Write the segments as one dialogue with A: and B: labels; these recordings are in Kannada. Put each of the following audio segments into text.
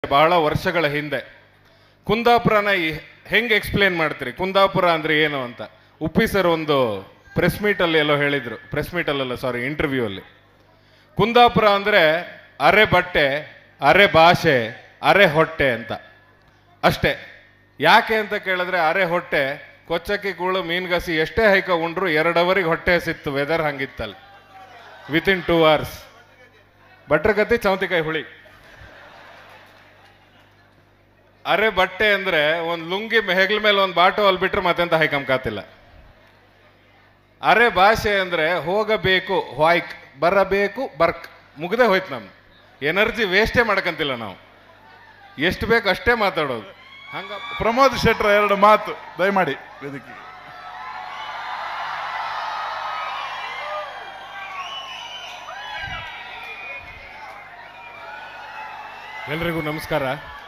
A: ಬಹಳ ವರ್ಷಗಳ ಹಿಂದೆ ಕುಂದಾಪುರನ ಈ- ಹೆಂಗೆ ಎಕ್ಸ್ಪ್ಲೇನ್ ಮಾಡ್ತೀರಿ ಕುಂದಾಪುರ ಅಂದ್ರೆ ಏನು ಅಂತ ಉಪ್ಪಿ ಸರ್ ಒಂದು ಪ್ರೆಸ್ ಮೀಟಲ್ಲಿ ಎಲ್ಲೋ ಹೇಳಿದ್ರು ಪ್ರೆಸ್ ಮೀಟಲ್ಲ ಸಾರಿ ಇಂಟರ್ವ್ಯೂ ಅಲ್ಲಿ ಕುಂದಾಪುರ ಅಂದ್ರೆ ಅರೆ ಬಟ್ಟೆ ಅರೆ ಭಾಷೆ ಅರೆ ಹೊಟ್ಟೆ ಅಂತ ಅಷ್ಟೇ ಯಾಕೆ ಅಂತ ಕೇಳಿದ್ರೆ ಅರೆ ಹೊಟ್ಟೆ ಕೊಚ್ಚಕ್ಕಿ ಕೂಳು ಮೀನ್ಗಸಿ ಎಷ್ಟೇ ಹೈಕ ಉಂಡ್ರು ಎರಡು ಅವರಿಗೆ ಹೊಟ್ಟೆ ಸಿತ್ತು ವೆದರ್ ಹಂಗಿತ್ತಲ್ಲಿ ವಿತ್ ಇನ್ ಟೂ ಅವರ್ಸ್ ಭಟ್ರಗತಿ ಚೌತಿಕಾಯಿ ಹುಳಿ ಅರೆ ಬಟ್ಟೆ ಅಂದ್ರೆ ಒಂದ್ ಲುಂಗಿ ಹೆಗ್ಲ ಮೇಲೆ ಒಂದ್ ಬಾಟು ಅಲ್ಲಿ ಬಿಟ್ರೆ ಮತ್ತೆಂತ ಹೈಕಂಕಾತಿಲ್ಲ ಅರೆ ಭಾಷೆ ಅಂದ್ರೆ ಹೋಗಬೇಕು ವಾಯ್ಕ್ ಬರಬೇಕು ಬರ್ಕ್ ಮುಗ್ದೆ ಹೋಯ್ತು ನಮ್ ಎನರ್ಜಿ ವೇಸ್ಟೇ ಮಾಡ್ಕಂತಿಲ್ಲ ನಾವು ಎಷ್ಟು ಬೇಕು ಅಷ್ಟೇ ಮಾತಾಡೋದು ಹಂಗ
B: ಪ್ರಮೋದ್ ಶೆಟ್ರ ಎರಡು ಮಾತು ದಯಮಾಡಿ ವೇದಿಕೆ
A: ಎಲ್ರಿಗೂ ನಮಸ್ಕಾರ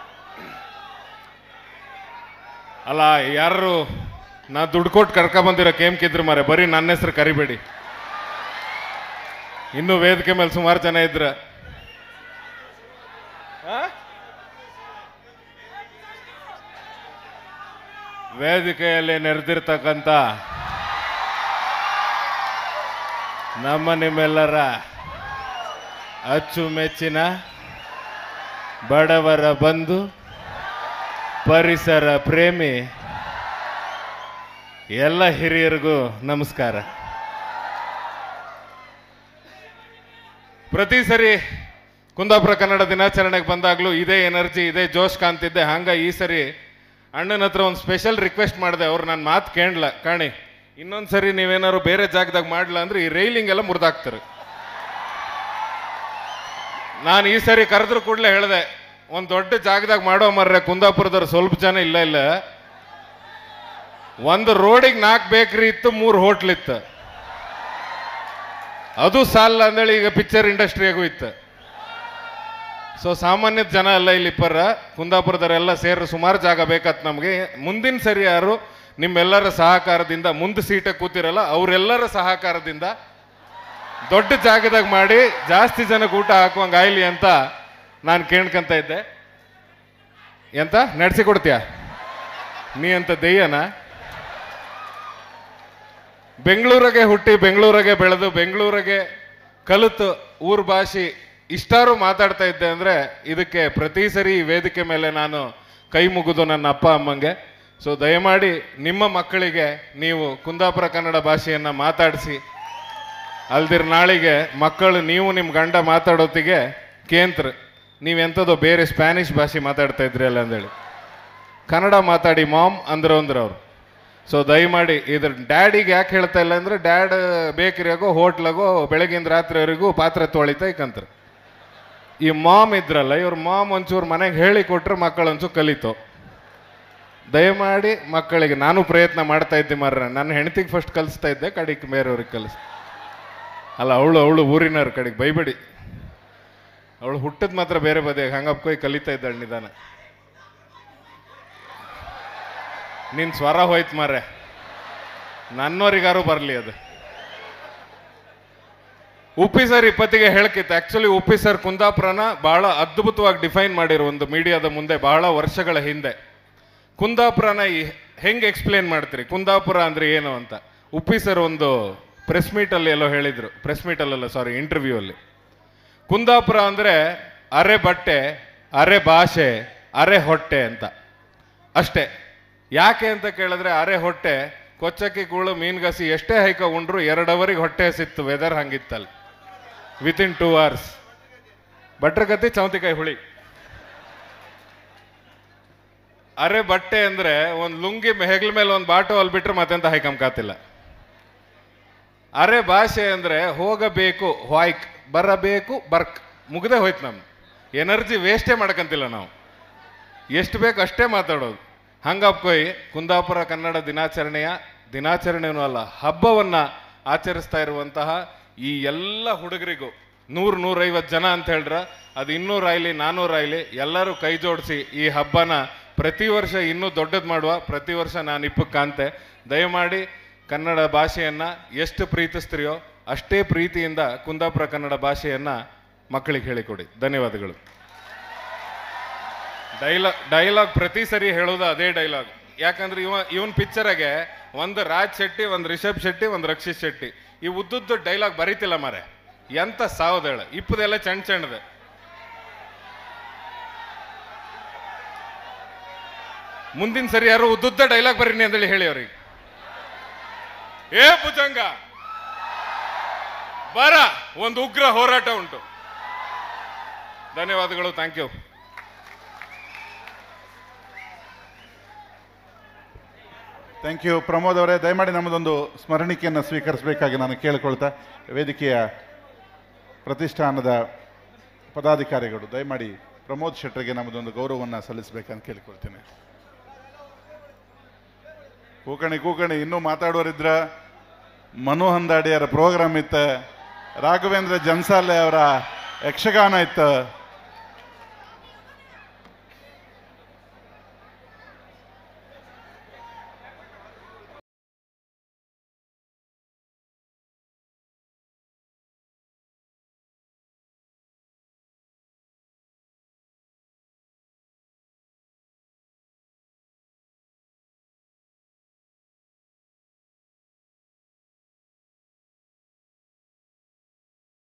A: ಅಲ್ಲ ಯಾರು ನಾ ದುಡ್ಡು ಕೊಟ್ಟು ಕರ್ಕ ಬಂದಿರೋ ಕೇಮ್ಕಿದ್ರು ಮಾರೆ ಬರೀ ನನ್ನ ಹೆಸರು ಕರಿಬೇಡಿ ಇನ್ನು ವೇದಿಕೆ ಮೇಲೆ ಸುಮಾರು ಜನ ಇದ್ರ ಆ? ವೇದಿಕೆಯಲ್ಲಿ ನೆರೆದಿರ್ತಕ್ಕಂಥ ನಮ್ಮ ನಿಮ್ಮೆಲ್ಲರ ಅಚ್ಚುಮೆಚ್ಚಿನ ಬಡವರ ಬಂಧು ಪರಿಸರ ಪ್ರೇಮಿ ಎಲ್ಲ ಹಿರಿಯರಿಗೂ ನಮಸ್ಕಾರ ಪ್ರತಿ ಸರಿ ಕುಂದಾಪುರ ಕನ್ನಡ ದಿನಾಚರಣೆಗೆ ಬಂದಾಗಲೂ ಇದೇ ಎನರ್ಜಿ ಇದೇ ಜೋಶ್ ಕಾಣ್ತಿದ್ದೆ ಹಂಗ ಈ ಸರಿ ಅಣ್ಣನ ಹತ್ರ ಒಂದು ಸ್ಪೆಷಲ್ ರಿಕ್ವೆಸ್ಟ್ ಮಾಡಿದೆ ಅವ್ರು ನನ್ನ ಮಾತು ಕೇಳಲ್ಲ ಕಾಣಿ ಇನ್ನೊಂದು ಸರಿ ನೀವೇನಾದ್ರು ಬೇರೆ ಜಾಗದಾಗ ಮಾಡಲ್ಲ ಅಂದ್ರೆ ಈ ರೈಲಿಂಗ್ ಎಲ್ಲ ಮುರಿದಾಕ್ತಾರೆ ನಾನು ಈ ಸರಿ ಕರೆದ್ರು ಕೂಡಲೇ ಹೇಳಿದೆ ಒಂದು ದೊಡ್ಡ ಜಾಗದಾಗ ಮಾಡೋ ಮರ್ರೆ ಕುಂದಾಪುರದವ್ರು ಸ್ವಲ್ಪ ಜನ ಇಲ್ಲ ಇಲ್ಲ ಒಂದು ರೋಡಿಗೆ ನಾಲ್ಕು ಬೇಕ್ರಿ ಇತ್ತು ಮೂರು ಹೋಟ್ಲ್ ಇತ್ತು ಅದು ಸಾಲ ಅಂದೇಳಿ ಈಗ ಪಿಕ್ಚರ್ ಇಂಡಸ್ಟ್ರಿಯಾಗೂ ಇತ್ತು ಸೊ ಸಾಮಾನ್ಯ ಜನ ಅಲ್ಲ ಇಲ್ಲಿ ಇಪ್ಪರ ಕುಂದಾಪುರದವರೆಲ್ಲ ಸೇರಿ ಸುಮಾರು ಜಾಗ ಬೇಕತ್ ನಮಗೆ ಮುಂದಿನ ಸರಿ ಯಾರು ನಿಮ್ಮೆಲ್ಲರ ಸಹಕಾರದಿಂದ ಮುಂದೆ ಸೀಟ ಕೂತಿರಲ್ಲ ಅವರೆಲ್ಲರ ಸಹಕಾರದಿಂದ ದೊಡ್ಡ ಜಾಗದಾಗ ಮಾಡಿ ಜಾಸ್ತಿ ಜನಕ್ಕೆ ಊಟ ಹಾಕುವಂಗೆ ಆಯ್ಲಿ ಅಂತ ನಾನು ಕೇಳ್ಕೊಂತ ಇದ್ದೆ ಎಂತ ನಡೆಸಿ ಕೊಡ್ತೀಯ ನೀ ಅಂತ ದೆಯ್ಯನ ಬೆಂಗಳೂರಿಗೆ ಹುಟ್ಟಿ ಬೆಂಗಳೂರಿಗೆ ಬೆಳೆದು ಬೆಂಗಳೂರಿಗೆ ಕಲಿತು ಊರ್ ಭಾಷೆ ಇಷ್ಟಾರು ಮಾತಾಡ್ತಾ ಇದ್ದೆ ಅಂದ್ರೆ ಇದಕ್ಕೆ ಪ್ರತಿ ಸರಿ ಈ ವೇದಿಕೆ ಮೇಲೆ ನಾನು ಕೈ ಮುಗಿದು ನನ್ನ ಅಪ್ಪ ಅಮ್ಮಂಗೆ ಸೊ ದಯಮಾಡಿ ನಿಮ್ಮ ಮಕ್ಕಳಿಗೆ ನೀವು ಕುಂದಾಪುರ ಕನ್ನಡ ಭಾಷೆಯನ್ನ ಮಾತಾಡಿಸಿ ಅಲ್ದಿರ್ ನಾಳಿಗೆ ಮಕ್ಕಳು ನೀವು ನಿಮ್ಮ ಗಂಡ ಮಾತಾಡೋತ್ತಿಗೆ ಕೇಂದ್ರ ನೀವೆಂಥದ್ದು ಬೇರೆ ಸ್ಪ್ಯಾನಿಷ್ ಭಾಷೆ ಮಾತಾಡ್ತಾ ಇದ್ರಿ ಅಲ್ಲ ಅಂದೇಳಿ ಕನ್ನಡ ಮಾತಾಡಿ ಮಾಮ್ ಅಂದ್ರು ಅಂದ್ರು ಅವ್ರು ಸೊ ದಯಮಾಡಿ ಇದ್ರ ಡ್ಯಾಡಿಗೆ ಯಾಕೆ ಹೇಳ್ತಾ ಇಲ್ಲ ಅಂದ್ರೆ ಡ್ಯಾಡ್ ಬೇಕರಿಯಾಗೋ ಹೋಟ್ಲಾಗೋ ಬೆಳಗಿನ ರಾತ್ರಿವರೆಗೂ ಪಾತ್ರೆ ತೊಳಿತಾ ಇಕ್ಕಂತಾರೆ ಈ ಮಾಮ್ ಇದ್ರಲ್ಲ ಇವ್ರ ಮಾಮ್ ಒಂಚೂರು ಮನೆಗೆ ಹೇಳಿ ಕೊಟ್ರೆ ಮಕ್ಕಳು ಒಂಚೂರು ಕಲಿತು ದಯಮಾಡಿ ಮಕ್ಕಳಿಗೆ ನಾನು ಪ್ರಯತ್ನ ಮಾಡ್ತಾ ಇದ್ದೆ ಮಾರ್ರೆ ನನ್ನ ಹೆಂಡತಿಗೆ ಫಸ್ಟ್ ಕಲಿಸ್ತಾ ಇದ್ದೆ ಕಡೆಗೆ ಬೇರೆಯವ್ರಿಗೆ ಕಲಿಸ್ ಅಲ್ಲ ಅವಳು ಅವಳು ಊರಿನವ್ರ ಕಡೆಗೆ ಬೈಬೇಡಿ ಅವಳು ಹುಟ್ಟದ್ ಮಾತ್ರ ಬೇರೆ ಬದಿಯಾಗ ಹಂಗಪ್ಕೋಯ್ ಕಲಿತಾ ಇದ್ದಾಳೆ ನಿಧಾನ ನಿನ್ ಸ್ವರ ಹೋಯ್ತು ಮಾರೆ ನನ್ನವರಿಗಾರು ಬರಲಿ ಅದು ಉಪ್ಪಿ ಸರ್ ಇಪ್ಪತ್ತಿಗೆ ಹೇಳ್ಕಿತ್ತು ಆಕ್ಚುಲಿ ಉಪ್ಪಿ ಸರ್ ಕುಂದಾಪುರನ ಬಹಳ ಅದ್ಭುತವಾಗಿ ಡಿಫೈನ್ ಮಾಡಿರೋ ಒಂದು ಮೀಡಿಯಾದ ಮುಂದೆ ಬಹಳ ವರ್ಷಗಳ ಹಿಂದೆ ಕುಂದಾಪುರನ ಈ ಹೆಂಗೆ ಎಕ್ಸ್ಪ್ಲೇನ್ ಮಾಡ್ತೀರಿ ಕುಂದಾಪುರ ಅಂದ್ರೆ ಏನು ಅಂತ ಉಪ್ಪಿ ಸರ್ ಒಂದು ಪ್ರೆಸ್ ಮೀಟಲ್ಲಿ ಎಲ್ಲೋ ಹೇಳಿದ್ರು ಪ್ರೆಸ್ ಮೀಟಲ್ಲ ಸಾರಿ ಇಂಟರ್ವ್ಯೂ ಅಲ್ಲಿ ಕುಂದಾಪುರ ಅಂದ್ರೆ ಅರೆ ಬಟ್ಟೆ ಅರೆ ಭಾಷೆ ಅರೆ ಹೊಟ್ಟೆ ಅಂತ ಅಷ್ಟೇ ಯಾಕೆ ಅಂತ ಕೇಳಿದ್ರೆ ಅರೆ ಹೊಟ್ಟೆ ಕೊಚ್ಚಕ್ಕಿ ಕೂಳು ಮೀನ್ಗಸಿ ಎಷ್ಟೇ ಹೈಕ ಉಂಡ್ರು ಎರಡು ಅವರಿಗೆ ಹೊಟ್ಟೆ ಸಿತ್ತು ವೆದರ್ ಹಂಗಿತ್ತಲ್ಲಿ ವಿತ್ ಇನ್ ಟೂ ಅವರ್ಸ್ ಭಟ್ರಗತಿ ಚೌತಿಕಾಯಿ ಹುಳಿ ಅರೆ ಬಟ್ಟೆ ಅಂದ್ರೆ ಒಂದ್ ಲುಂಗಿ ಹೆಗ್ಲ ಮೇಲೆ ಒಂದ್ ಬಾಟು ಅಲ್ಲಿ ಬಿಟ್ರೆ ಮತ್ತೆಂತ ಹೈಕಂಕಾತಿಲ್ಲ ಅರೆ ಭಾಷೆ ಅಂದ್ರೆ ಹೋಗಬೇಕು ವಾಯ್ಕ್ ಬರಬೇಕು ಬರ್ಕ್ ಮುಗ್ದೆ ಹೋಯ್ತು ನಮ್ ಎನರ್ಜಿ ವೇಸ್ಟೇ ಮಾಡ್ಕಂತಿಲ್ಲ ನಾವು ಎಷ್ಟು ಬೇಕು ಅಷ್ಟೇ ಮಾತಾಡೋದು ಹಂಗಪ್ಕೊಯ್ ಕುಂದಾಪುರ ಕನ್ನಡ ದಿನಾಚರಣೆಯ ದಿನಾಚರಣೆನೂ ಅಲ್ಲ ಹಬ್ಬವನ್ನ ಆಚರಿಸ್ತಾ ಇರುವಂತಹ ಈ ಎಲ್ಲ ಹುಡುಗರಿಗೂ ನೂರು ನೂರೈವತ್ತು ಜನ ಅಂತ ಹೇಳ್ರ ಅದು ಇನ್ನೂರಾಯ್ಲಿ ನಾನ್ನೂರಾಯ್ಲಿ ಎಲ್ಲರೂ ಕೈ ಜೋಡಿಸಿ ಈ ಹಬ್ಬನ ಪ್ರತಿ ವರ್ಷ ಇನ್ನೂ ದೊಡ್ಡದು ಮಾಡುವ ಪ್ರತಿ ವರ್ಷ ನಾನು ಇಪ್ಪಕ್ಕೆ ಕಾಂತೆ ದಯಮಾಡಿ ಕನ್ನಡ ಭಾಷೆಯನ್ನ ಎಷ್ಟು ಪ್ರೀತಿಸ್ತೀರಿಯೋ ಅಷ್ಟೇ ಪ್ರೀತಿಯಿಂದ ಕುಂದಾಪುರ ಕನ್ನಡ ಭಾಷೆಯನ್ನ ಮಕ್ಕಳಿಗೆ ಹೇಳಿಕೊಡಿ ಧನ್ಯವಾದಗಳು ಡೈಲಾಗ್ ಡೈಲಾಗ್ ಪ್ರತಿ ಸರಿ ಹೇಳೋದು ಅದೇ ಡೈಲಾಗ್ ಯಾಕಂದ್ರೆ ಇವ ಇವನ್ ಪಿಕ್ಚರಾಗೆ ಒಂದು ರಾಜ್ ಶೆಟ್ಟಿ ಒಂದು ರಿಷಬ್ ಶೆಟ್ಟಿ ಒಂದು ರಕ್ಷಿತ್ ಶೆಟ್ಟಿ ಈ ಉದ್ದುದ್ದು ಡೈಲಾಗ್ ಬರೀತಿಲ್ಲ ಮಾರೆ ಎಂತ ಸಾವದೇಳ ಇಪ್ಪದೆಲ್ಲ ಚಂಡ್ ಚಂಡದ ಮುಂದಿನ ಸರಿ ಯಾರು ಉದ್ದುದ್ದ ಡೈಲಾಗ್ ಬರೀನಿ ಅಂತೇಳಿ ಹೇಳಿ ಅವ್ರಿಗೆ ಏ ಭುಜಂಗ ಬರ ಒಂದು ಉಗ್ರ ಹೋರಾಟ ಉಂಟು ಧನ್ಯವಾದಗಳು thank you
B: thank you Pramod ಅವರೇ ದಯಮಾಡಿ ನಮ್ಮದೊಂದು ಸ್ಮರಣಿಕೆಯನ್ನು ಸ್ವೀಕರಿಸಬೇಕಾಗಿ ನಾನು ಕೇಳಿಕೊಳ್ತಾ ವೇದಿಕೆಯ ಪ್ರತಿಷ್ಠಾನದ ಪದಾಧಿಕಾರಿಗಳು ದಯಮಾಡಿ ಪ್ರಮೋದ್ ಶೆಟ್ಟರಿಗೆ ನಮ್ಮದೊಂದು ಗೌರವವನ್ನು ಸಲ್ಲಿಸಬೇಕಂತ ಕೇಳಿಕೊಳ್ತೇನೆ ಕೂಕಣಿ ಕೂಕಣಿ ಇನ್ನೂ ಮಾತಾಡೋರಿದ್ರ ಮನು ಹಂದಾಡಿಯರ ಪ್ರೋಗ್ರಾಮ್ ಇತ್ತ ರಾಘವೇಂದ್ರ ಜನ್ಸಾಲೆ ಅವರ ಯಕ್ಷಗಾನ ಇತ್ತು